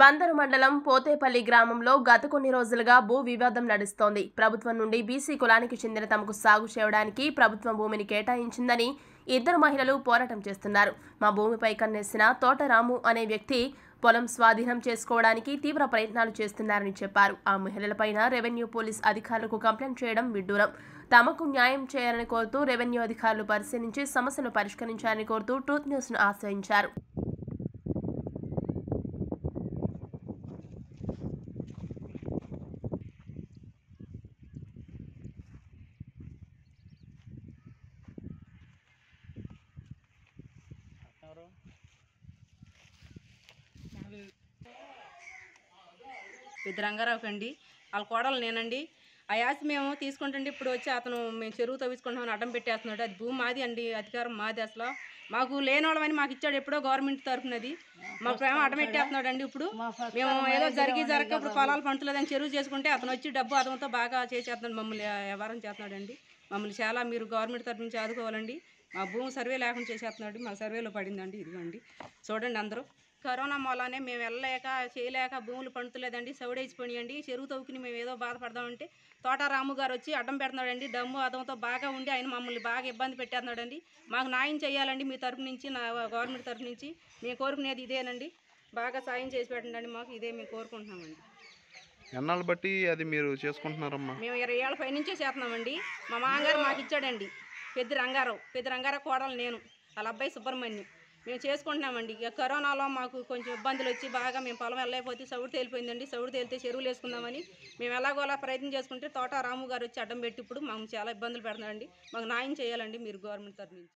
బందరు మండలం పోతేపల్లి గ్రామంలో గత కొన్ని రోజులుగా భూ వివాదం నడుస్తోంది ప్రభుత్వం నుండి బీసీ కులానికి చెందిన తమకు సాగు చేయడానికి ప్రభుత్వం భూమిని కేటాయించిందని ఇద్దరు మహిళలు పోరాటం చేస్తున్నారు మా భూమిపై కన్నేసిన తోటరాము అనే వ్యక్తి పొలం స్వాధీనం చేసుకోవడానికి తీవ్ర ప్రయత్నాలు చేస్తున్నారని చెప్పారు ఆ మహిళలపైన రెవెన్యూ పోలీస్ అధికారులకు కంప్లైంట్ చేయడం విడ్డూరం తమకు న్యాయం చేయాలని కోరుతూ రెవెన్యూ అధికారులు పరిశీలించి సమస్యను పరిష్కరించాలని కోరుతూ ట్రూత్ న్యూస్ ను ఆశ్రయించారు పెద్ద రంగారావుకి అండి వాళ్ళ కోడలు నేనండి ఆ యాస మేము తీసుకుంటుంటే ఇప్పుడు వచ్చి అతను మేము చెరువు తవ్వించుకుంటామని అడ్డం పెట్టేస్తున్నాడు అది భూమి మాది అండి అధికారం మాది అసలు మాకు లేనోళ్ళమని మాకు ఇచ్చాడు ఎప్పుడో గవర్నమెంట్ తరఫునది మా ప్రేమ అడ్డం పెట్టేస్తున్నాడు అండి ఇప్పుడు మేము ఏదో జరిగి జరగక ఇప్పుడు పొలాలు పంటలేదని చెరువు చేసుకుంటే అతను వచ్చి డబ్బు అతనితో బాగా చేసేస్తున్నాడు మమ్మల్ని వ్యవహారం చేస్తున్నాడండి మమ్మల్ని చాలా మీరు గవర్నమెంట్ తరఫు నుంచి ఆదుకోవాలండి మా భూమి సర్వే లేకుండా చేసేస్తున్నాడు మా సర్వేలో పడిందండి ఇదిగోండి చూడండి అందరూ కరోనా మూలానే మేము వెళ్ళలేక చేయలేక భూములు పండుతలేదండి సౌడేసిపోయినాయండి చెరువు తవ్వుకుని మేము ఏదో బాధపడదామంటే తోట రాము గారు వచ్చి అడ్డం పెడుతున్నాడండి దమ్ము అదంతో బాగా ఉండి ఆయన మమ్మల్ని బాగా ఇబ్బంది పెట్టేస్తున్నాడండి మాకు న్యాయం చేయాలండి మీ తరపు నుంచి నా గవర్నమెంట్ తరపు నుంచి మేము కోరుకునేది ఇదేనండి బాగా సాయం చేసి పెట్టండి మాకు ఇదే మేము కోరుకుంటున్నామండి ఎన్నాళ్ళు బట్టి అది మీరు చేసుకుంటున్నారమ్మా మేము ఇరవై ఏళ్ళ పై నుంచే చేస్తున్నామండి మా మామగారు మాకు ఇచ్చాడండి పెద్ద రంగారావు పెద్ద రంగారావు కోడలు నేను వాళ్ళ అబ్బాయి సుబ్రహ్మణ్యం మేము చేసుకుంటున్నామండి ఇక కరోనాలో మాకు కొంచెం ఇబ్బందులు వచ్చి బాగా మేము పొలం వెళ్ళలేకపోతే సౌడు తేలిపోయిందండి సౌడు తేలితే చెరువులు వేసుకుందామని మేము ఎలాగోలా ప్రయత్నం చేసుకుంటే తోట రాము గారు వచ్చి అడ్డం పెట్టి ఇప్పుడు మాకు చాలా ఇబ్బందులు పెడుతున్నారండి మాకు న్యాయం చేయాలండి మీరు గవర్నమెంట్ తరఫు నుంచి